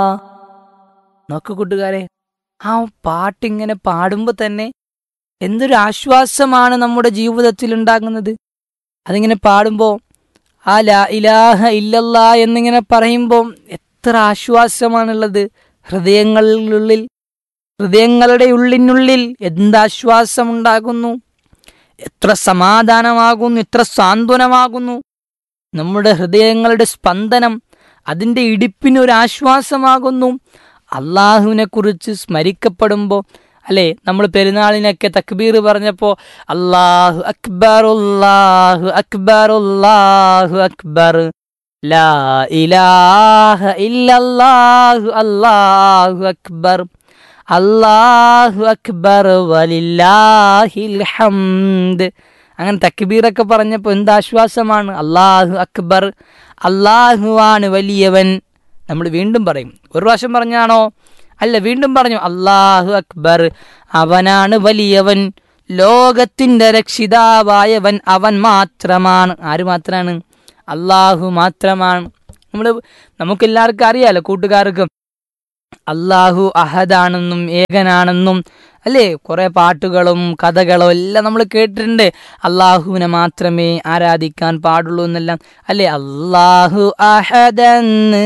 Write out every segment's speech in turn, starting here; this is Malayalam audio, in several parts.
നോക്ക് കൂട്ടുകാരെ ആ പാട്ടിങ്ങനെ പാടുമ്പോൾ തന്നെ എന്തൊരു ആശ്വാസമാണ് നമ്മുടെ ജീവിതത്തിൽ ഉണ്ടാകുന്നത് അതിങ്ങനെ പാടുമ്പോൾ ആ ലാ ഇലാഹ ഇല്ലല്ല എന്നിങ്ങനെ പറയുമ്പോൾ എത്ര ആശ്വാസമാണുള്ളത് ഹൃദയങ്ങളിലുള്ളിൽ ഹൃദയങ്ങളുടെ ഉള്ളിനുള്ളിൽ എന്താശ്വാസമുണ്ടാകുന്നു എത്ര സമാധാനമാകുന്നു എത്ര സാന്ത്വനമാകുന്നു നമ്മുടെ ഹൃദയങ്ങളുടെ സ്പന്ദനം അതിൻ്റെ ഇടിപ്പിന് ഒരു ആശ്വാസമാകുന്നു അള്ളാഹുവിനെ കുറിച്ച് സ്മരിക്കപ്പെടുമ്പോൾ അല്ലേ നമ്മൾ പെരുന്നാളിനൊക്കെ തക്ബീർ പറഞ്ഞപ്പോൾ അള്ളാഹു അക്ബർ അല്ലാഹു അക്ബർ അല്ലാഹു അക്ബർ ലാ ഇലാഹ ഇല്ലല്ലാഹു അല്ലാഹു അക്ബർ അല്ലാഹു അക്ബർ വലില്ലാഹിൽ ഹംദ് അങ്ങനെ തക്ബീറൊക്കെ പറഞ്ഞപ്പോൾ എന്ത് ആശ്വാസമാണ് അള്ളാഹു അക്ബർ അള്ളാഹുവാണ് വലിയവൻ നമ്മൾ വീണ്ടും പറയും ഒരു പ്രാവശ്യം പറഞ്ഞാണോ അല്ല വീണ്ടും പറഞ്ഞു അള്ളാഹു അക്ബർ അവനാണ് വലിയവൻ ലോകത്തിന്റെ രക്ഷിതാവായവൻ അവൻ മാത്രമാണ് ആര് മാത്രമാണ് അള്ളാഹു മാത്രമാണ് നമ്മൾ നമുക്കെല്ലാവർക്കും അറിയാലോ കൂട്ടുകാർക്കും അള്ളാഹു അഹദാണെന്നും ഏകനാണെന്നും അല്ലേ കുറെ പാട്ടുകളും കഥകളും എല്ലാം നമ്മൾ കേട്ടിട്ടുണ്ട് അള്ളാഹുവിനെ മാത്രമേ ആരാധിക്കാൻ പാടുള്ളൂ എന്നെല്ലാം അല്ലേ അള്ളാഹു അഹദന്ന്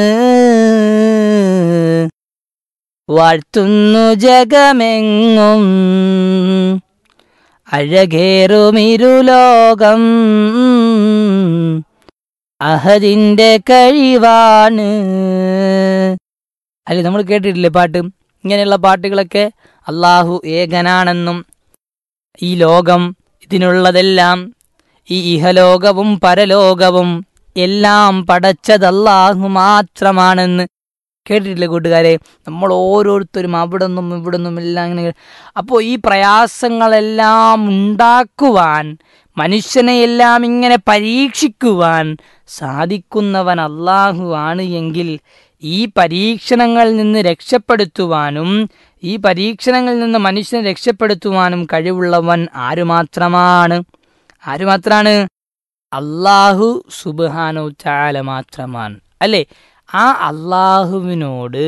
വാഴ്ത്തുന്നു ജഗമെങ്ങും അഴകേറുമിരുലോകം അഹദിന്റെ കഴിവാണ് അല്ലെ നമ്മൾ കേട്ടിട്ടില്ലേ പാട്ട് ഇങ്ങനെയുള്ള പാട്ടുകളൊക്കെ അള്ളാഹു ഏകനാണെന്നും ഈ ലോകം ഇതിനുള്ളതെല്ലാം ഈ ഇഹലോകവും പരലോകവും എല്ലാം പടച്ചത് അള്ളാഹു മാത്രമാണെന്ന് കേട്ടിട്ടില്ലേ കൂട്ടുകാരെ നമ്മൾ ഓരോരുത്തരും അവിടെ നിന്നും ഇവിടെ നിന്നും എല്ലാം ഇങ്ങനെ അപ്പോൾ ഈ പ്രയാസങ്ങളെല്ലാം ഉണ്ടാക്കുവാൻ മനുഷ്യനെ എല്ലാം ഇങ്ങനെ പരീക്ഷിക്കുവാൻ സാധിക്കുന്നവൻ അള്ളാഹു ആണ് എങ്കിൽ ഈ പരീക്ഷണങ്ങളിൽ നിന്ന് രക്ഷപ്പെടുത്തുവാനും ഈ പരീക്ഷണങ്ങളിൽ നിന്ന് മനുഷ്യനെ രക്ഷപ്പെടുത്തുവാനും കഴിവുള്ളവൻ ആരു മാത്രമാണ് ആരു മാത്രമാണ് അള്ളാഹു സുബാനു ചാല മാത്രമാണ് അല്ലേ ആ അള്ളാഹുവിനോട്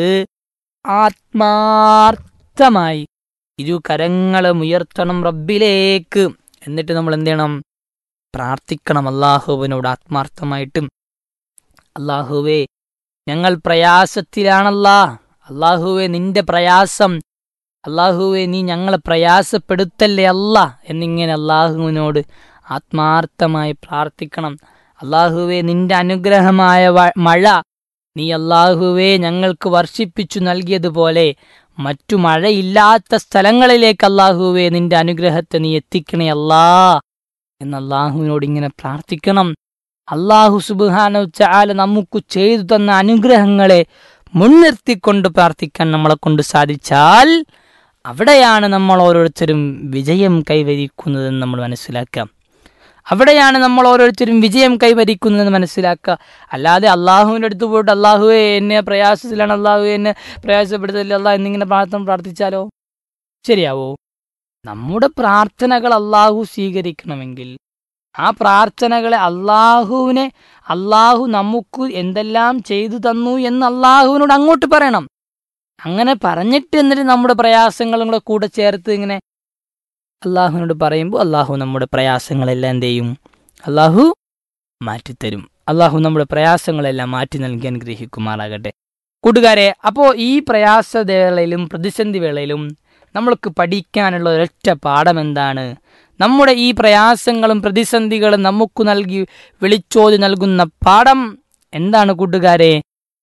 ആത്മാർത്ഥമായി ഇരു കരങ്ങളും ഉയർത്തണം റബ്ബിലേക്ക് എന്നിട്ട് നമ്മൾ എന്ത് ചെയ്യണം പ്രാർത്ഥിക്കണം അള്ളാഹുവിനോട് ആത്മാർത്ഥമായിട്ടും അള്ളാഹുവേ ഞങ്ങൾ പ്രയാസത്തിലാണല്ലാ അള്ളാഹുവെ നിന്റെ പ്രയാസം അള്ളാഹുവെ നീ ഞങ്ങളെ പ്രയാസപ്പെടുത്തല്ലേ അല്ല എന്നിങ്ങനെ അള്ളാഹുവിനോട് ആത്മാർത്ഥമായി പ്രാർത്ഥിക്കണം അള്ളാഹുവെ നിന്റെ അനുഗ്രഹമായ മഴ നീ അള്ളാഹുവെ ഞങ്ങൾക്ക് വർഷിപ്പിച്ചു നൽകിയതുപോലെ മറ്റു മഴയില്ലാത്ത സ്ഥലങ്ങളിലേക്ക് അള്ളാഹുവെ നിന്റെ അനുഗ്രഹത്തെ നീ എത്തിക്കണേ അല്ലാ എന്ന് അള്ളാഹുവിനോട് ഇങ്ങനെ പ്രാർത്ഥിക്കണം അള്ളാഹു സുബാന ചാല നമുക്ക് ചെയ്തു തന്ന അനുഗ്രഹങ്ങളെ മുൻനിർത്തിക്കൊണ്ട് പ്രാർത്ഥിക്കാൻ നമ്മളെ കൊണ്ട് സാധിച്ചാൽ അവിടെയാണ് നമ്മൾ ഓരോരുത്തരും വിജയം കൈവരിക്കുന്നതെന്ന് നമ്മൾ മനസ്സിലാക്കാം അവിടെയാണ് നമ്മൾ ഓരോരുത്തരും വിജയം കൈവരിക്കുന്നതെന്ന് മനസ്സിലാക്കുക അല്ലാതെ അള്ളാഹുവിൻ്റെ അടുത്ത് പോയിട്ട് അള്ളാഹുവെ എന്നെ പ്രയാസത്തിലാണ് അള്ളാഹു എന്നെ പ്രയാസപ്പെടുത്തില്ല അള്ളാഹ് എന്നിങ്ങനെ പ്രാർത്ഥന പ്രാർത്ഥിച്ചാലോ ശരിയാവോ നമ്മുടെ പ്രാർത്ഥനകൾ അള്ളാഹു സ്വീകരിക്കണമെങ്കിൽ ആ പ്രാർത്ഥനകളെ അള്ളാഹുവിനെ അള്ളാഹു നമുക്ക് എന്തെല്ലാം ചെയ്തു തന്നു എന്ന് അള്ളാഹുവിനോട് അങ്ങോട്ട് പറയണം അങ്ങനെ പറഞ്ഞിട്ട് എന്നിട്ട് നമ്മുടെ പ്രയാസങ്ങളും കൂടെ കൂടെ ചേർത്ത് ഇങ്ങനെ അള്ളാഹുവിനോട് പറയുമ്പോൾ അള്ളാഹു നമ്മുടെ പ്രയാസങ്ങളെല്ലാം എന്ത് ചെയ്യും അള്ളാഹു മാറ്റിത്തരും അള്ളാഹു നമ്മുടെ പ്രയാസങ്ങളെല്ലാം മാറ്റി നൽകി അനുഗ്രഹിക്കുമാറാകട്ടെ കൂട്ടുകാരെ അപ്പോൾ ഈ പ്രയാസവേളയിലും പ്രതിസന്ധി വേളയിലും നമ്മൾക്ക് പഠിക്കാനുള്ള ഒരൊറ്റ പാഠം എന്താണ് നമ്മുടെ ഈ പ്രയാസങ്ങളും പ്രതിസന്ധികളും നമുക്ക് നൽകി വിളിച്ചോതി നൽകുന്ന പാഠം എന്താണ് കൂട്ടുകാരെ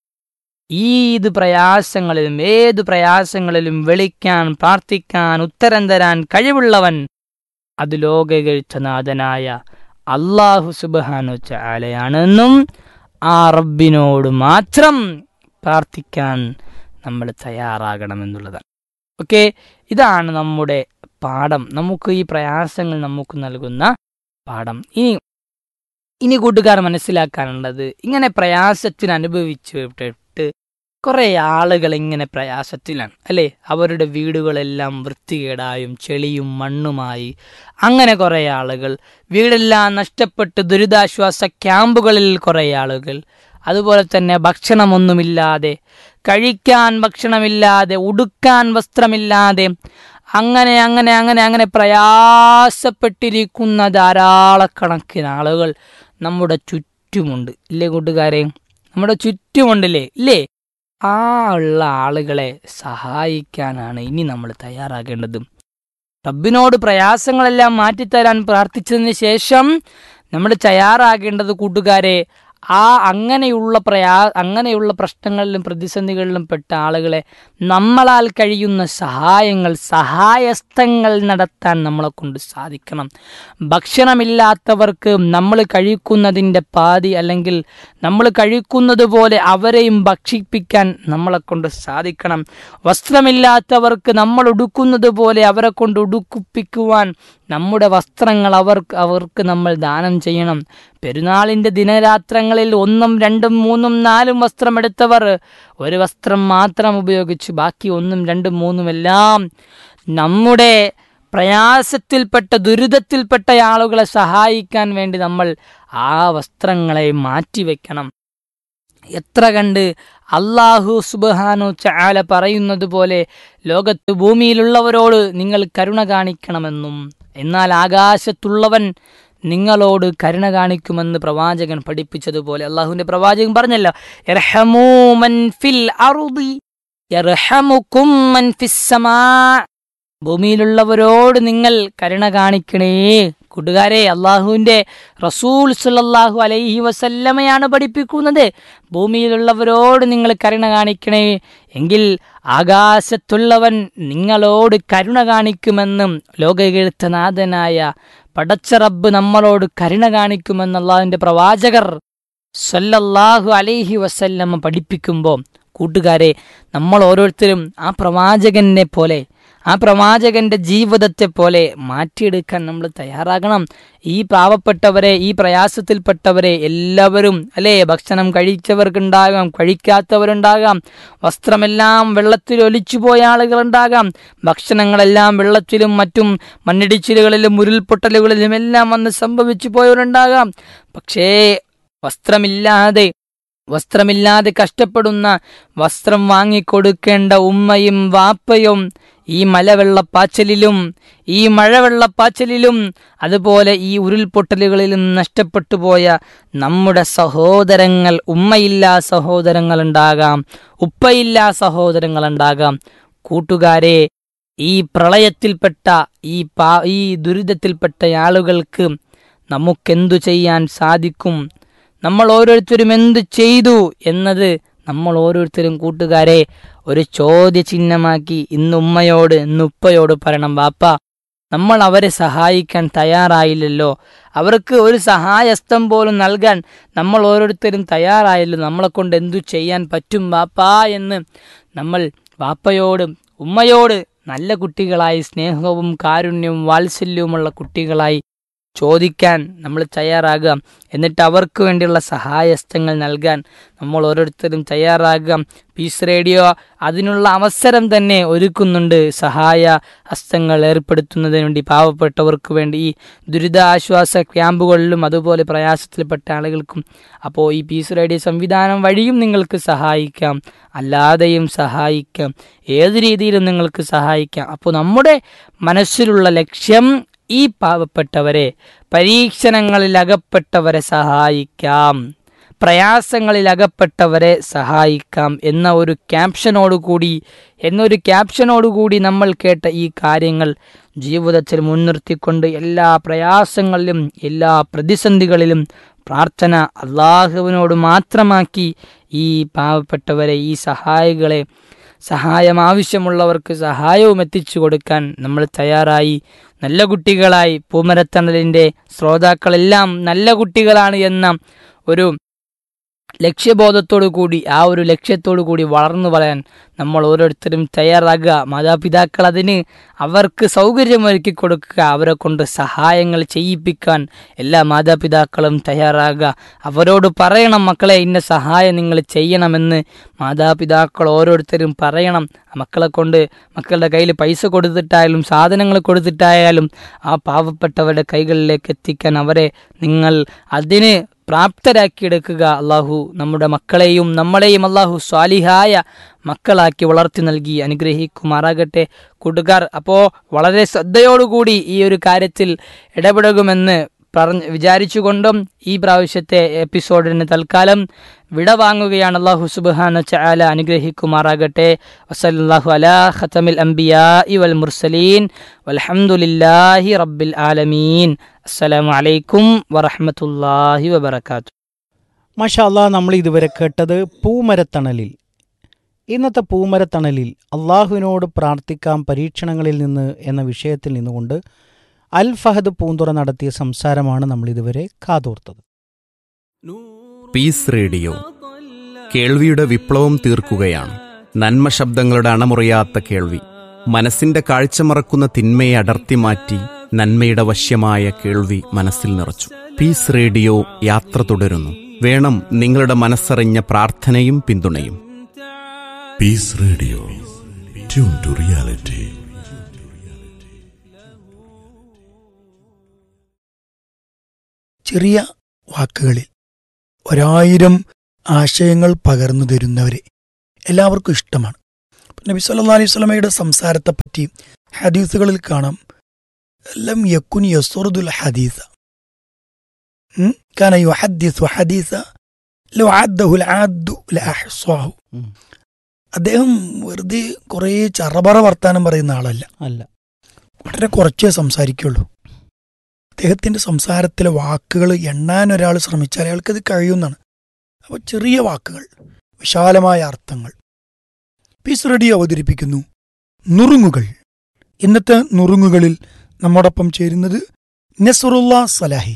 ഏത് പ്രയാസങ്ങളിലും ഏത് പ്രയാസങ്ങളിലും വിളിക്കാൻ പ്രാർത്ഥിക്കാൻ ഉത്തരം തരാൻ കഴിവുള്ളവൻ അത് ലോകകഴിച്ചനാഥനായ അള്ളാഹു സുബാനു ചാലയാണെന്നും ആ റബ്ബിനോട് മാത്രം പ്രാർത്ഥിക്കാൻ നമ്മൾ തയ്യാറാകണമെന്നുള്ളതാണ് ഓക്കെ ഇതാണ് നമ്മുടെ പാഠം നമുക്ക് ഈ പ്രയാസങ്ങൾ നമുക്ക് നൽകുന്ന പാഠം ഇനി ഇനി കൂട്ടുകാർ മനസ്സിലാക്കാനുള്ളത് ഇങ്ങനെ പ്രയാസത്തിന് അനുഭവിച്ചിട്ട് കുറെ ആളുകൾ ഇങ്ങനെ പ്രയാസത്തിലാണ് അല്ലേ അവരുടെ വീടുകളെല്ലാം വൃത്തികേടായും ചെളിയും മണ്ണുമായി അങ്ങനെ കുറെ ആളുകൾ വീടെല്ലാം നഷ്ടപ്പെട്ട് ദുരിതാശ്വാസ ക്യാമ്പുകളിൽ കുറെ ആളുകൾ അതുപോലെ തന്നെ ഭക്ഷണമൊന്നുമില്ലാതെ കഴിക്കാൻ ഭക്ഷണമില്ലാതെ ഉടുക്കാൻ വസ്ത്രമില്ലാതെ അങ്ങനെ അങ്ങനെ അങ്ങനെ അങ്ങനെ പ്രയാസപ്പെട്ടിരിക്കുന്ന ധാരാളക്കണക്കിന് ആളുകൾ നമ്മുടെ ചുറ്റുമുണ്ട് ഇല്ലേ കൂട്ടുകാരെ നമ്മുടെ ചുറ്റുമുണ്ടല്ലേ ഇല്ലേ ആ ഉള്ള ആളുകളെ സഹായിക്കാനാണ് ഇനി നമ്മൾ തയ്യാറാകേണ്ടത് റബ്ബിനോട് പ്രയാസങ്ങളെല്ലാം മാറ്റിത്തരാൻ പ്രാർത്ഥിച്ചതിന് ശേഷം നമ്മൾ തയ്യാറാകേണ്ടത് കൂട്ടുകാരെ ആ അങ്ങനെയുള്ള പ്രയാ അങ്ങനെയുള്ള പ്രശ്നങ്ങളിലും പ്രതിസന്ധികളിലും പെട്ട ആളുകളെ നമ്മളാൽ കഴിയുന്ന സഹായങ്ങൾ സഹായസ്ഥങ്ങൾ നടത്താൻ നമ്മളെ കൊണ്ട് സാധിക്കണം ഭക്ഷണമില്ലാത്തവർക്ക് നമ്മൾ കഴിക്കുന്നതിൻ്റെ പാതി അല്ലെങ്കിൽ നമ്മൾ കഴിക്കുന്നത് പോലെ അവരെയും ഭക്ഷിപ്പിക്കാൻ നമ്മളെ കൊണ്ട് സാധിക്കണം വസ്ത്രമില്ലാത്തവർക്ക് നമ്മൾ ഉടുക്കുന്നത് പോലെ അവരെ കൊണ്ട് ഉടുക്കിപ്പിക്കുവാൻ നമ്മുടെ വസ്ത്രങ്ങൾ അവർക്ക് അവർക്ക് നമ്മൾ ദാനം ചെയ്യണം പെരുന്നാളിൻ്റെ ദിനരാത്രങ്ങളിൽ ഒന്നും രണ്ടും മൂന്നും നാലും വസ്ത്രമെടുത്തവർ ഒരു വസ്ത്രം മാത്രം ഉപയോഗിച്ച് ബാക്കി ഒന്നും രണ്ടും മൂന്നും എല്ലാം നമ്മുടെ പ്രയാസത്തിൽപ്പെട്ട ദുരിതത്തിൽപ്പെട്ട ആളുകളെ സഹായിക്കാൻ വേണ്ടി നമ്മൾ ആ വസ്ത്രങ്ങളെ മാറ്റിവെക്കണം എത്ര കണ്ട് അള്ളാഹു സുബാനു ചാല പറയുന്നത് പോലെ ലോകത്ത് ഭൂമിയിലുള്ളവരോട് നിങ്ങൾ കരുണ കാണിക്കണമെന്നും എന്നാൽ ആകാശത്തുള്ളവൻ നിങ്ങളോട് കരുണ കാണിക്കുമെന്ന് പ്രവാചകൻ പഠിപ്പിച്ചതുപോലെ അള്ളാഹുവിന്റെ പ്രവാചകൻ പറഞ്ഞല്ലോ "യർഹമൂ മൻ ഫിൽ അർദി യർഹമുക്കും മൻ ഫിസ് സമാ." ഭൂമിയിലുള്ളവരോട് നിങ്ങൾ കരുണ കാണിക്കണേ കൂട്ടുകാരെ അള്ളാഹുവിന്റെ റസൂൽ സുല്ലല്ലാഹു അലൈഹി വസല്ലമയാണ് പഠിപ്പിക്കുന്നത് ഭൂമിയിലുള്ളവരോട് നിങ്ങൾ കരുണ കാണിക്കണേ എങ്കിൽ ആകാശത്തുള്ളവൻ നിങ്ങളോട് കരുണ കാണിക്കുമെന്നും ലോകകീർത്തനാഥനായ പടച്ച റബ്ബ് നമ്മളോട് കരുണ കാണിക്കുമെന്ന് അള്ളാഹുവിന്റെ പ്രവാചകർ സല്ലല്ലാഹു അലൈഹി വസല്ലമ പഠിപ്പിക്കുമ്പോൾ കൂട്ടുകാരെ നമ്മൾ ഓരോരുത്തരും ആ പ്രവാചകനെ പോലെ ആ പ്രവാചകന്റെ ജീവിതത്തെ പോലെ മാറ്റിയെടുക്കാൻ നമ്മൾ തയ്യാറാകണം ഈ പാവപ്പെട്ടവരെ ഈ പ്രയാസത്തിൽപ്പെട്ടവരെ എല്ലാവരും അല്ലേ ഭക്ഷണം കഴിച്ചവർക്കുണ്ടാകാം കഴിക്കാത്തവരുണ്ടാകാം വസ്ത്രമെല്ലാം വെള്ളത്തിൽ ഒലിച്ചുപോയ ആളുകളുണ്ടാകാം ഭക്ഷണങ്ങളെല്ലാം വെള്ളത്തിലും മറ്റും മണ്ണിടിച്ചിലുകളിലും ഉരുൾപൊട്ടലുകളിലും എല്ലാം വന്ന് സംഭവിച്ചു പോയവരുണ്ടാകാം പക്ഷേ വസ്ത്രമില്ലാതെ വസ്ത്രമില്ലാതെ കഷ്ടപ്പെടുന്ന വസ്ത്രം വാങ്ങിക്കൊടുക്കേണ്ട ഉമ്മയും വാപ്പയും ഈ മലവെള്ളപ്പാച്ചലിലും ഈ മഴവെള്ളപ്പാച്ചലിലും അതുപോലെ ഈ ഉരുൾപൊട്ടലുകളിലും നഷ്ടപ്പെട്ടു പോയ നമ്മുടെ സഹോദരങ്ങൾ ഉമ്മയില്ലാ സഹോദരങ്ങളുണ്ടാകാം ഉപ്പയില്ലാ സഹോദരങ്ങളുണ്ടാകാം കൂട്ടുകാരെ ഈ പ്രളയത്തിൽപ്പെട്ട ഈ പാ ഈ ദുരിതത്തിൽപ്പെട്ട ആളുകൾക്ക് നമുക്കെന്തു ചെയ്യാൻ സാധിക്കും നമ്മൾ ഓരോരുത്തരും എന്ത് ചെയ്തു എന്നത് നമ്മൾ ഓരോരുത്തരും കൂട്ടുകാരെ ഒരു ചോദ്യചിഹ്നമാക്കി ഇന്ന് ഉമ്മയോട് ഇന്ന് ഉപ്പയോട് പറയണം വാപ്പ നമ്മൾ അവരെ സഹായിക്കാൻ തയ്യാറായില്ലല്ലോ അവർക്ക് ഒരു സഹായസ്തം പോലും നൽകാൻ നമ്മൾ ഓരോരുത്തരും തയ്യാറായല്ലോ നമ്മളെ കൊണ്ട് എന്തു ചെയ്യാൻ പറ്റും വാപ്പാ എന്ന് നമ്മൾ വാപ്പയോട് ഉമ്മയോട് നല്ല കുട്ടികളായി സ്നേഹവും കാരുണ്യവും വാത്സല്യവുമുള്ള കുട്ടികളായി ചോദിക്കാൻ നമ്മൾ തയ്യാറാകുക എന്നിട്ട് അവർക്ക് വേണ്ടിയുള്ള സഹായസ്ഥങ്ങൾ നൽകാൻ നമ്മൾ ഓരോരുത്തരും തയ്യാറാകുക പീസ് റേഡിയോ അതിനുള്ള അവസരം തന്നെ ഒരുക്കുന്നുണ്ട് സഹായ ഹസ്തങ്ങൾ ഏർപ്പെടുത്തുന്നതിന് വേണ്ടി പാവപ്പെട്ടവർക്ക് വേണ്ടി ഈ ദുരിതാശ്വാസ ക്യാമ്പുകളിലും അതുപോലെ പ്രയാസത്തിൽപ്പെട്ട ആളുകൾക്കും അപ്പോൾ ഈ പീസ് റേഡിയോ സംവിധാനം വഴിയും നിങ്ങൾക്ക് സഹായിക്കാം അല്ലാതെയും സഹായിക്കാം ഏത് രീതിയിലും നിങ്ങൾക്ക് സഹായിക്കാം അപ്പോൾ നമ്മുടെ മനസ്സിലുള്ള ലക്ഷ്യം ഈ പാവപ്പെട്ടവരെ പരീക്ഷണങ്ങളിൽ അകപ്പെട്ടവരെ സഹായിക്കാം പ്രയാസങ്ങളിൽ അകപ്പെട്ടവരെ സഹായിക്കാം എന്ന ഒരു ക്യാപ്ഷനോടുകൂടി എന്നൊരു ക്യാപ്ഷനോടുകൂടി നമ്മൾ കേട്ട ഈ കാര്യങ്ങൾ ജീവിതത്തിൽ മുൻനിർത്തിക്കൊണ്ട് എല്ലാ പ്രയാസങ്ങളിലും എല്ലാ പ്രതിസന്ധികളിലും പ്രാർത്ഥന അള്ളാഹുവിനോട് മാത്രമാക്കി ഈ പാവപ്പെട്ടവരെ ഈ സഹായികളെ സഹായം ആവശ്യമുള്ളവർക്ക് സഹായവും എത്തിച്ചു കൊടുക്കാൻ നമ്മൾ തയ്യാറായി നല്ല കുട്ടികളായി പൂമരത്തണലിൻ്റെ ശ്രോതാക്കളെല്ലാം നല്ല കുട്ടികളാണ് എന്ന ഒരു ലക്ഷ്യബോധത്തോടു കൂടി ആ ഒരു ലക്ഷ്യത്തോടു കൂടി വളർന്നു പറയാൻ നമ്മൾ ഓരോരുത്തരും തയ്യാറാകുക മാതാപിതാക്കൾ അതിന് അവർക്ക് സൗകര്യമൊരുക്കി കൊടുക്കുക അവരെ കൊണ്ട് സഹായങ്ങൾ ചെയ്യിപ്പിക്കാൻ എല്ലാ മാതാപിതാക്കളും തയ്യാറാകുക അവരോട് പറയണം മക്കളെ ഇന്ന സഹായം നിങ്ങൾ ചെയ്യണമെന്ന് മാതാപിതാക്കൾ ഓരോരുത്തരും പറയണം മക്കളെ കൊണ്ട് മക്കളുടെ കയ്യിൽ പൈസ കൊടുത്തിട്ടായാലും സാധനങ്ങൾ കൊടുത്തിട്ടായാലും ആ പാവപ്പെട്ടവരുടെ കൈകളിലേക്ക് എത്തിക്കാൻ അവരെ നിങ്ങൾ അതിന് പ്രാപ്തരാക്കിയെടുക്കുക അള്ളാഹു നമ്മുടെ മക്കളെയും നമ്മളെയും അള്ളാഹു സ്വാലിഹായ മക്കളാക്കി വളർത്തി നൽകി അനുഗ്രഹിക്കുമാറാകട്ടെ കൂട്ടുകാർ അപ്പോൾ വളരെ ശ്രദ്ധയോടുകൂടി ഈ ഒരു കാര്യത്തിൽ ഇടപെടുമെന്ന് പറഞ്ഞ് വിചാരിച്ചുകൊണ്ടും ഈ പ്രാവശ്യത്തെ എപ്പിസോഡിന് തൽക്കാലം വിട വാങ്ങുകയാണ് അള്ളാഹു സുബാന ചാല അനുഗ്രഹിക്കുമാറാകട്ടെ വസല്ലാഹു അലാ ഖത്തമിൽ അംബിയാ വൽ മുർസലീൻ വൽഹംദുലില്ലാഹി റബ്ബിൽ ആലമീൻ അസ്സലാമു അലൈക്കും വറഹ്മത്തുള്ളാഹി വബറകാത്തു മഷാല്ല നമ്മൾ ഇതുവരെ കേട്ടത് പൂമരത്തണലിൽ ഇന്നത്തെ പൂമരത്തണലിൽ അള്ളാഹുവിനോട് പ്രാർത്ഥിക്കാം പരീക്ഷണങ്ങളിൽ നിന്ന് എന്ന വിഷയത്തിൽ നിന്നുകൊണ്ട് അൽ ഫഹദ് പൂന്തുറ നടത്തിയ സംസാരമാണ് നമ്മൾ ഇതുവരെ കാതോർത്തത് പീസ് റേഡിയോ കേൾവിയുടെ വിപ്ലവം തീർക്കുകയാണ് നന്മ ശബ്ദങ്ങളുടെ അണമുറിയാത്ത കേൾവി മനസ്സിന്റെ കാഴ്ച മറക്കുന്ന തിന്മയെ അടർത്തി മാറ്റി നന്മയുടെ വശ്യമായ കേൾവി മനസ്സിൽ നിറച്ചു പീസ് റേഡിയോ യാത്ര തുടരുന്നു വേണം നിങ്ങളുടെ മനസ്സറിഞ്ഞ പ്രാർത്ഥനയും പിന്തുണയും Peace Radio. Tune to reality. ചെറിയ വാക്കുകളിൽ ഒരായിരം ആശയങ്ങൾ പകർന്നു തരുന്നവരെ എല്ലാവർക്കും ഇഷ്ടമാണ് നബി സല്ലാ അലൈഹി സ്വലമയുടെ സംസാരത്തെപ്പറ്റി ഹദീസുകളിൽ കാണാം ലം യക്കുൻ യസുറുദുൽ ഹദീസ ഉം? കാന യുഹദ്ദിസു ഹദീസ ലോ അദ്ദഹുൽ ആദ്ദു ലഅഹ്സാഹു ഉം. അദ്ദേഹം വെറുതെ കുറേ ചറപറ വർത്താനം പറയുന്ന ആളല്ല അല്ല വളരെ കുറച്ചേ സംസാരിക്കുള്ളൂ അദ്ദേഹത്തിന്റെ സംസാരത്തിലെ വാക്കുകൾ എണ്ണാൻ ഒരാൾ ശ്രമിച്ചാൽ അയാൾക്കത് കഴിയുമെന്നാണ് അപ്പോൾ ചെറിയ വാക്കുകൾ വിശാലമായ അർത്ഥങ്ങൾ പീസ് റെഡി അവതരിപ്പിക്കുന്നു നുറുങ്ങുകൾ ഇന്നത്തെ നുറുങ്ങുകളിൽ നമ്മോടൊപ്പം ചേരുന്നത് നസറുല്ല സലാഹി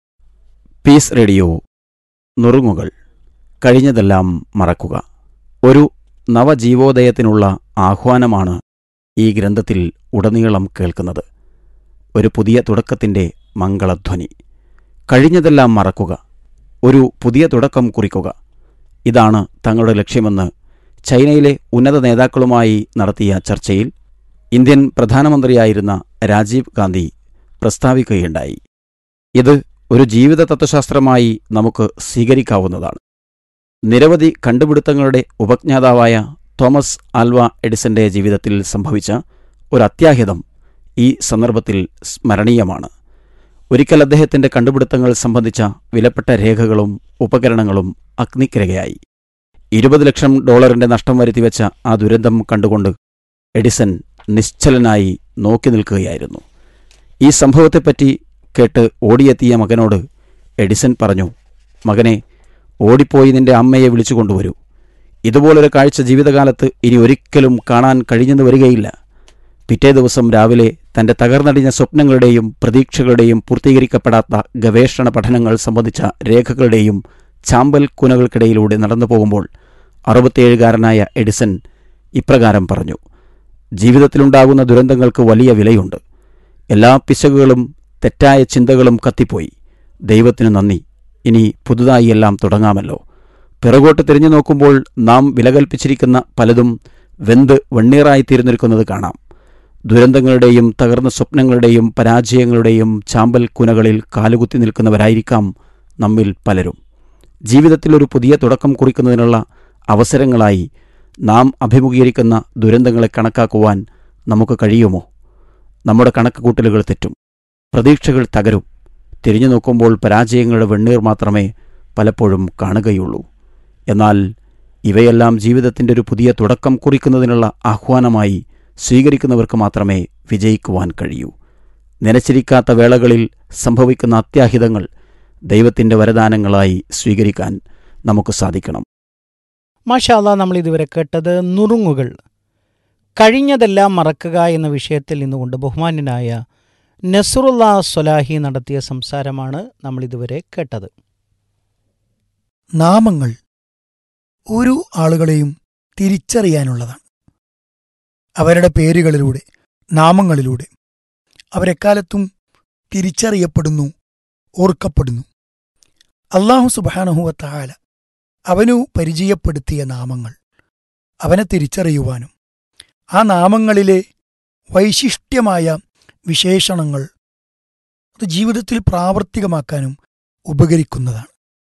പീസ് റേഡിയോ നുറുങ്ങുകൾ കഴിഞ്ഞതെല്ലാം മറക്കുക ഒരു നവജീവോദയത്തിനുള്ള ആഹ്വാനമാണ് ഈ ഗ്രന്ഥത്തിൽ ഉടനീളം കേൾക്കുന്നത് ഒരു പുതിയ തുടക്കത്തിൻ്റെ മംഗളധ്വനി കഴിഞ്ഞതെല്ലാം മറക്കുക ഒരു പുതിയ തുടക്കം കുറിക്കുക ഇതാണ് തങ്ങളുടെ ലക്ഷ്യമെന്ന് ചൈനയിലെ ഉന്നത നേതാക്കളുമായി നടത്തിയ ചർച്ചയിൽ ഇന്ത്യൻ പ്രധാനമന്ത്രിയായിരുന്ന രാജീവ് ഗാന്ധി പ്രസ്താവിക്കുകയുണ്ടായി ഇത് ഒരു ജീവിത തത്വശാസ്ത്രമായി നമുക്ക് സ്വീകരിക്കാവുന്നതാണ് നിരവധി കണ്ടുപിടുത്തങ്ങളുടെ ഉപജ്ഞാതാവായ തോമസ് ആൽവ എഡിസന്റെ ജീവിതത്തിൽ സംഭവിച്ച ഒരു അത്യാഹിതം ഈ സന്ദർഭത്തിൽ സ്മരണീയമാണ് ഒരിക്കൽ അദ്ദേഹത്തിന്റെ കണ്ടുപിടുത്തങ്ങൾ സംബന്ധിച്ച വിലപ്പെട്ട രേഖകളും ഉപകരണങ്ങളും അഗ്നിക്കിരകയായി ഇരുപത് ലക്ഷം ഡോളറിന്റെ നഷ്ടം വരുത്തിവെച്ച ആ ദുരന്തം കണ്ടുകൊണ്ട് എഡിസൺ നിശ്ചലനായി നോക്കി നിൽക്കുകയായിരുന്നു ഈ സംഭവത്തെപ്പറ്റി കേട്ട് ഓടിയെത്തിയ മകനോട് എഡിസൺ പറഞ്ഞു മകനെ ഓടിപ്പോയി നിന്റെ അമ്മയെ വിളിച്ചു കൊണ്ടുവരൂ ഇതുപോലൊരു കാഴ്ച ജീവിതകാലത്ത് ഇനി ഒരിക്കലും കാണാൻ കഴിഞ്ഞെന്ന് വരികയില്ല പിറ്റേ ദിവസം രാവിലെ തന്റെ തകർന്നടിഞ്ഞ സ്വപ്നങ്ങളുടെയും പ്രതീക്ഷകളുടെയും പൂർത്തീകരിക്കപ്പെടാത്ത ഗവേഷണ പഠനങ്ങൾ സംബന്ധിച്ച രേഖകളുടെയും ചാമ്പൽ കുനകൾക്കിടയിലൂടെ നടന്നു പോകുമ്പോൾ അറുപത്തിയേഴുകാരനായ എഡിസൺ ഇപ്രകാരം പറഞ്ഞു ജീവിതത്തിലുണ്ടാകുന്ന ദുരന്തങ്ങൾക്ക് വലിയ വിലയുണ്ട് എല്ലാ പിശകുകളും തെറ്റായ ചിന്തകളും കത്തിപ്പോയി ദൈവത്തിനു നന്ദി ഇനി പുതുതായി എല്ലാം തുടങ്ങാമല്ലോ പിറകോട്ട് തിരിഞ്ഞു നോക്കുമ്പോൾ നാം വിലകൽപ്പിച്ചിരിക്കുന്ന പലതും വെന്ത് വെണ്ണീറായി തീർന്നിരിക്കുന്നത് കാണാം ദുരന്തങ്ങളുടെയും തകർന്ന സ്വപ്നങ്ങളുടെയും പരാജയങ്ങളുടെയും ചാമ്പൽ കുനകളിൽ കാലുകുത്തി നിൽക്കുന്നവരായിരിക്കാം നമ്മിൽ പലരും ജീവിതത്തിൽ ഒരു പുതിയ തുടക്കം കുറിക്കുന്നതിനുള്ള അവസരങ്ങളായി നാം അഭിമുഖീകരിക്കുന്ന ദുരന്തങ്ങളെ കണക്കാക്കുവാൻ നമുക്ക് കഴിയുമോ നമ്മുടെ കണക്കുകൂട്ടലുകൾ തെറ്റും പ്രതീക്ഷകൾ തകരും തിരിഞ്ഞു നോക്കുമ്പോൾ പരാജയങ്ങളുടെ വെണ്ണീർ മാത്രമേ പലപ്പോഴും കാണുകയുള്ളൂ എന്നാൽ ഇവയെല്ലാം ജീവിതത്തിൻ്റെ ഒരു പുതിയ തുടക്കം കുറിക്കുന്നതിനുള്ള ആഹ്വാനമായി സ്വീകരിക്കുന്നവർക്ക് മാത്രമേ വിജയിക്കുവാൻ കഴിയൂ നനച്ചിരിക്കാത്ത വേളകളിൽ സംഭവിക്കുന്ന അത്യാഹിതങ്ങൾ ദൈവത്തിൻ്റെ വരദാനങ്ങളായി സ്വീകരിക്കാൻ നമുക്ക് സാധിക്കണം മാഷാല്ല നമ്മൾ ഇതുവരെ കേട്ടത് നുറുങ്ങുകൾ കഴിഞ്ഞതെല്ലാം മറക്കുക എന്ന വിഷയത്തിൽ നിന്നുകൊണ്ട് ബഹുമാന്യനായ നസറുല്ലാ സൊലാഹി നടത്തിയ സംസാരമാണ് നമ്മൾ ഇതുവരെ കേട്ടത് നാമങ്ങൾ ഒരു ആളുകളെയും തിരിച്ചറിയാനുള്ളതാണ് അവരുടെ പേരുകളിലൂടെ നാമങ്ങളിലൂടെ അവരെക്കാലത്തും തിരിച്ചറിയപ്പെടുന്നു ഓർക്കപ്പെടുന്നു അള്ളാഹു സുബാനഹുവത്തായ അവനു പരിചയപ്പെടുത്തിയ നാമങ്ങൾ അവനെ തിരിച്ചറിയുവാനും ആ നാമങ്ങളിലെ വൈശിഷ്ട്യമായ വിശേഷണങ്ങൾ അത് ജീവിതത്തിൽ പ്രാവർത്തികമാക്കാനും ഉപകരിക്കുന്നതാണ്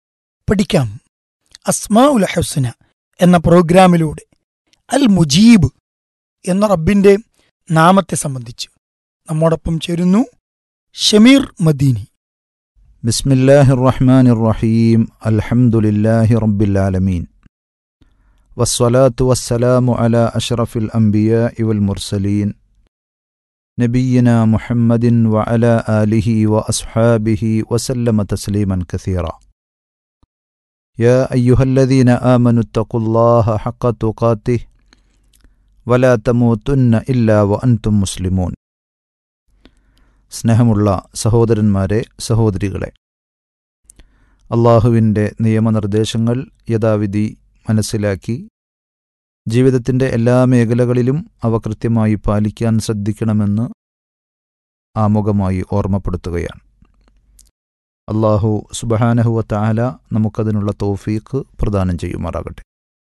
പഠിക്കാം അസ്മാ ഉൽ ഹുസ്ന എന്ന പ്രോഗ്രാമിലൂടെ അൽ മുജീബ് എന്ന റബ്ബിന്റെ നാമത്തെ സംബന്ധിച്ച് നമ്മോടൊപ്പം ചേരുന്നു ഷമീർ മദീനി بسم الله الرحمن الرحيم الحمد لله رب العالمين والصلاة والسلام على أشرف الأنبياء والمرسلين نبينا محمد وعلى آله وأصحابه وسلم تسليما كثيرا يا أيها الذين آمنوا اتقوا الله حق تقاته ولا تموتن إلا وأنتم مسلمون സ്നേഹമുള്ള സഹോദരന്മാരെ സഹോദരികളെ അള്ളാഹുവിൻ്റെ നിയമനിർദ്ദേശങ്ങൾ യഥാവിധി മനസ്സിലാക്കി ജീവിതത്തിൻ്റെ എല്ലാ മേഖലകളിലും അവ കൃത്യമായി പാലിക്കാൻ ശ്രദ്ധിക്കണമെന്ന് ആമുഖമായി ഓർമ്മപ്പെടുത്തുകയാണ് അള്ളാഹു സുബഹാനഹുവ താല നമുക്കതിനുള്ള തോഫീക്ക് പ്രദാനം ചെയ്യുമാറാകട്ടെ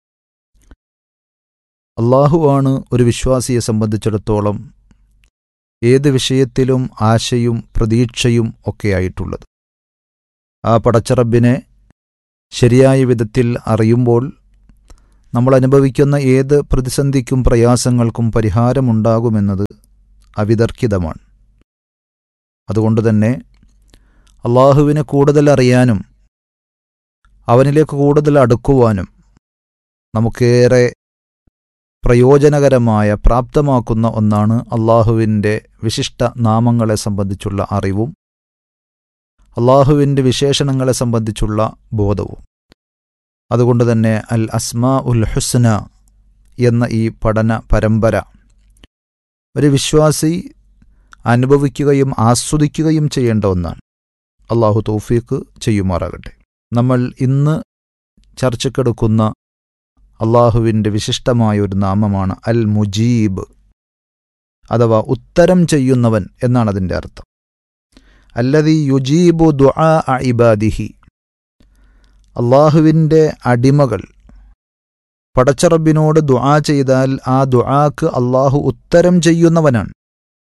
അള്ളാഹുവാണ് ഒരു വിശ്വാസിയെ സംബന്ധിച്ചിടത്തോളം ഏത് വിഷയത്തിലും ആശയും പ്രതീക്ഷയും ഒക്കെയായിട്ടുള്ളത് ആ പടച്ചറബിനെ ശരിയായ വിധത്തിൽ അറിയുമ്പോൾ നമ്മൾ അനുഭവിക്കുന്ന ഏത് പ്രതിസന്ധിക്കും പ്രയാസങ്ങൾക്കും പരിഹാരമുണ്ടാകുമെന്നത് അവിതർക്കിതമാണ് അതുകൊണ്ട് തന്നെ അള്ളാഹുവിനെ കൂടുതൽ അറിയാനും അവനിലേക്ക് കൂടുതൽ അടുക്കുവാനും നമുക്കേറെ പ്രയോജനകരമായ പ്രാപ്തമാക്കുന്ന ഒന്നാണ് അള്ളാഹുവിൻ്റെ വിശിഷ്ട നാമങ്ങളെ സംബന്ധിച്ചുള്ള അറിവും അള്ളാഹുവിൻ്റെ വിശേഷണങ്ങളെ സംബന്ധിച്ചുള്ള ബോധവും അതുകൊണ്ട് തന്നെ അൽ അസ്മാ ഉൽ ഹുസ്ന എന്ന ഈ പഠന പരമ്പര ഒരു വിശ്വാസി അനുഭവിക്കുകയും ആസ്വദിക്കുകയും ചെയ്യേണ്ട ഒന്നാണ് അള്ളാഹു തൗഫീക്ക് ചെയ്യുമാറാകട്ടെ നമ്മൾ ഇന്ന് ചർച്ചക്കെടുക്കുന്ന അള്ളാഹുവിൻ്റെ വിശിഷ്ടമായ ഒരു നാമമാണ് അൽ മുജീബ് അഥവാ ഉത്തരം ചെയ്യുന്നവൻ എന്നാണ് അതിൻ്റെ അർത്ഥം അല്ലതി യുജീബു ദുആ ഇബാദിഹി അള്ളാഹുവിൻ്റെ അടിമകൾ പടച്ചറബിനോട് ദുആ ചെയ്താൽ ആ ദുആക്ക് അള്ളാഹു ഉത്തരം ചെയ്യുന്നവനാണ്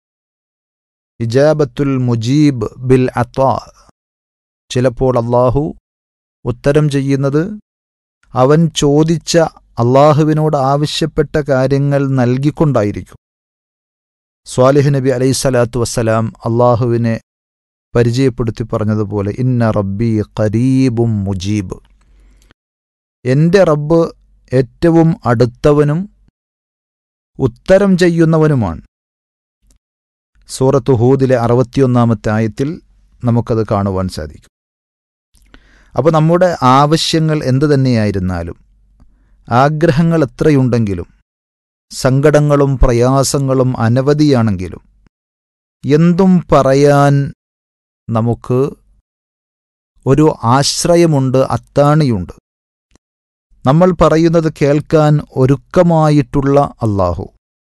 ഇജാബത്തുൽ മുജീബ് ബിൽ അത്വാ ചിലപ്പോൾ അള്ളാഹു ഉത്തരം ചെയ്യുന്നത് അവൻ ചോദിച്ച അള്ളാഹുവിനോട് ആവശ്യപ്പെട്ട കാര്യങ്ങൾ നൽകിക്കൊണ്ടായിരിക്കും സ്വാലിഹ് നബി അലൈഹിസ്സലാത്തു വസ്സലാം അള്ളാഹുവിനെ പരിചയപ്പെടുത്തി പറഞ്ഞതുപോലെ ഇന്ന റബ്ബി ഖരീബും മുജീബ് എൻ്റെ റബ്ബ് ഏറ്റവും അടുത്തവനും ഉത്തരം ചെയ്യുന്നവനുമാണ് സൂറത്ത് ഹൂദിലെ അറുപത്തിയൊന്നാമത്തെ ആയത്തിൽ നമുക്കത് കാണുവാൻ സാധിക്കും അപ്പോൾ നമ്മുടെ ആവശ്യങ്ങൾ എന്തു തന്നെയായിരുന്നാലും ആഗ്രഹങ്ങൾ എത്രയുണ്ടെങ്കിലും സങ്കടങ്ങളും പ്രയാസങ്ങളും അനവധിയാണെങ്കിലും എന്തും പറയാൻ നമുക്ക് ഒരു ആശ്രയമുണ്ട് അത്താണിയുണ്ട് നമ്മൾ പറയുന്നത് കേൾക്കാൻ ഒരുക്കമായിട്ടുള്ള അള്ളാഹു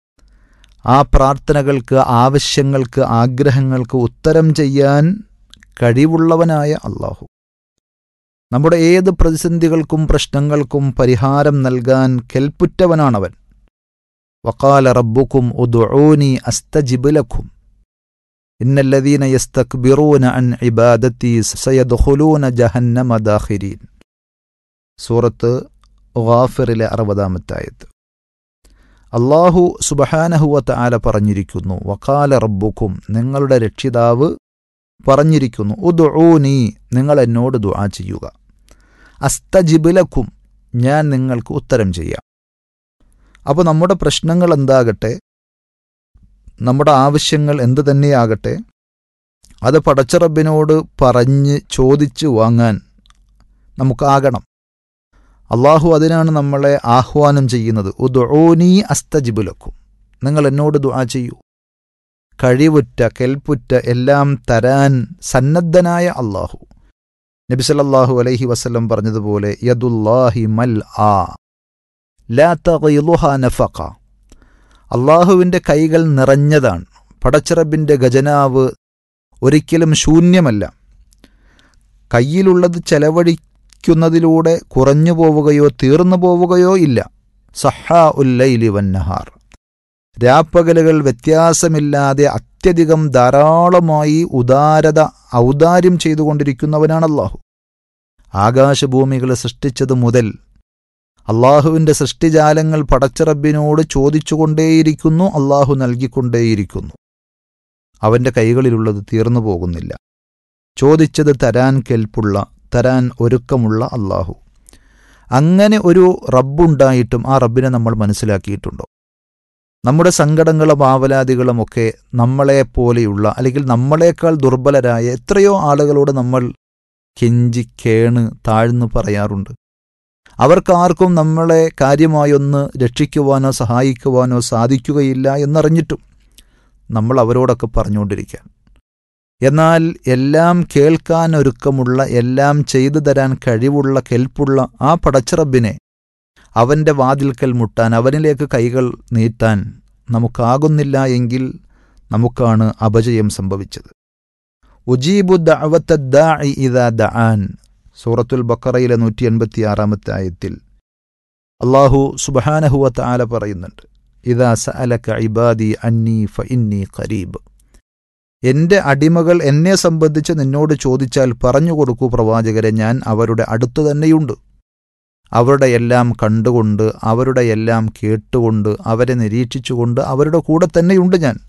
ആ പ്രാർത്ഥനകൾക്ക് ആവശ്യങ്ങൾക്ക് ആഗ്രഹങ്ങൾക്ക് ഉത്തരം ചെയ്യാൻ കഴിവുള്ളവനായ അള്ളാഹു നമ്മുടെ ഏത് പ്രതിസന്ധികൾക്കും പ്രശ്നങ്ങൾക്കും പരിഹാരം നൽകാൻ കെൽപ്പുറ്റവനാണവൻ വക്കാല റബ്ബുക്കും ഉദുഊനി അസ്തജിബുലക്കും ഇന്നല്ലദീന യസ്തക്ബിറൂന അൻ ഇബാദത്തി സയദ്ഖുലൂന ജഹന്നമ ദാഖിരീൻ സൂറത്ത് ഗാഫിറിലെ അറുപതാമത്തെ ആയത്ത് അള്ളാഹു സുബഹാനഹുവത്ത് ആല പറഞ്ഞിരിക്കുന്നു വക്കാല റബ്ബുക്കും നിങ്ങളുടെ രക്ഷിതാവ് പറഞ്ഞിരിക്കുന്നു ഉദുഊനി നിങ്ങൾ എന്നോട് ദുആ ചെയ്യുക അസ്തജിബിലക്കും ഞാൻ നിങ്ങൾക്ക് ഉത്തരം ചെയ്യാം അപ്പോൾ നമ്മുടെ പ്രശ്നങ്ങൾ എന്താകട്ടെ നമ്മുടെ ആവശ്യങ്ങൾ എന്തു തന്നെയാകട്ടെ അത് പടച്ചറബിനോട് പറഞ്ഞ് ചോദിച്ചു വാങ്ങാൻ നമുക്കാകണം അള്ളാഹു അതിനാണ് നമ്മളെ ആഹ്വാനം ചെയ്യുന്നത് ഉദുഊനി അസ്തജിബുലക്കും നിങ്ങൾ എന്നോട് ദുആ ചെയ്യൂ കഴിവുറ്റ കെൽപ്പുറ്റ എല്ലാം തരാൻ സന്നദ്ധനായ അള്ളാഹു നബി സല്ലല്ലാഹു അലൈഹി വസല്ലം പറഞ്ഞതുപോലെ യദുല്ലാഹി മൽ ആ ലാ തഗീലുഹ നഫഖ അള്ളാഹുവിൻ്റെ കൈകൾ നിറഞ്ഞതാണ് പടച്ചിറബിൻ്റെ ഖജനാവ് ഒരിക്കലും ശൂന്യമല്ല കയ്യിലുള്ളത് ചെലവഴിക്കുന്നതിലൂടെ കുറഞ്ഞു പോവുകയോ തീർന്നു പോവുകയോ ഇല്ല സഹാ ഉല്ലൈലി വന്നഹാർ രാപ്പകലുകൾ വ്യത്യാസമില്ലാതെ അത്യധികം ധാരാളമായി ഉദാരത ഔദാര്യം ചെയ്തുകൊണ്ടിരിക്കുന്നവനാണ് അള്ളാഹു ആകാശഭൂമികളെ സൃഷ്ടിച്ചത് മുതൽ അള്ളാഹുവിൻ്റെ സൃഷ്ടിജാലങ്ങൾ പടച്ചിറബിനോട് ചോദിച്ചുകൊണ്ടേയിരിക്കുന്നു അള്ളാഹു നൽകിക്കൊണ്ടേയിരിക്കുന്നു അവൻ്റെ കൈകളിലുള്ളത് തീർന്നു പോകുന്നില്ല ചോദിച്ചത് തരാൻ കെൽപ്പുള്ള തരാൻ ഒരുക്കമുള്ള അള്ളാഹു അങ്ങനെ ഒരു റബ്ബുണ്ടായിട്ടും ആ റബ്ബിനെ നമ്മൾ മനസ്സിലാക്കിയിട്ടുണ്ടോ നമ്മുടെ സങ്കടങ്ങളും ആവലാദികളും ഒക്കെ നമ്മളെപ്പോലെയുള്ള അല്ലെങ്കിൽ നമ്മളെക്കാൾ ദുർബലരായ എത്രയോ ആളുകളോട് നമ്മൾ കെഞ്ചി കേണ് താഴ്ന്നു പറയാറുണ്ട് അവർക്കാർക്കും നമ്മളെ കാര്യമായൊന്ന് രക്ഷിക്കുവാനോ സഹായിക്കുവാനോ സാധിക്കുകയില്ല എന്നറിഞ്ഞിട്ടും നമ്മൾ അവരോടൊക്കെ പറഞ്ഞുകൊണ്ടിരിക്കാൻ എന്നാൽ എല്ലാം കേൾക്കാൻ ഒരുക്കമുള്ള എല്ലാം ചെയ്തു തരാൻ കഴിവുള്ള കെൽപ്പുള്ള ആ പടച്ചിറബിനെ അവൻ്റെ വാതിൽക്കൽ മുട്ടാൻ അവനിലേക്ക് കൈകൾ നീട്ടാൻ നമുക്കാകുന്നില്ല എങ്കിൽ നമുക്കാണ് അപജയം സംഭവിച്ചത് ഉജീബു ദഅവത്തദ്ദാഇ ഇദാ ദആൻ സൂറത്തുൽ ബക്കറയിലെ നൂറ്റി എൺപത്തി ആറാമത്തെ ആയത്തിൽ അള്ളാഹു സുബഹാനഹുവ താല പറയുന്നുണ്ട് ഇദാ സഅലക ഇബാദി അന്നി ഫ ഇന്നി ഖരീബ് എന്റെ അടിമകൾ എന്നെ സംബന്ധിച്ച് നിന്നോട് ചോദിച്ചാൽ പറഞ്ഞു കൊടുക്കൂ പ്രവാചകരെ ഞാൻ അവരുടെ അടുത്തു തന്നെയുണ്ട് അവരുടെ എല്ലാം കണ്ടുകൊണ്ട് അവരുടെ എല്ലാം കേട്ടുകൊണ്ട് അവരെ നിരീക്ഷിച്ചുകൊണ്ട് അവരുടെ കൂടെ തന്നെയുണ്ട് ഞാൻ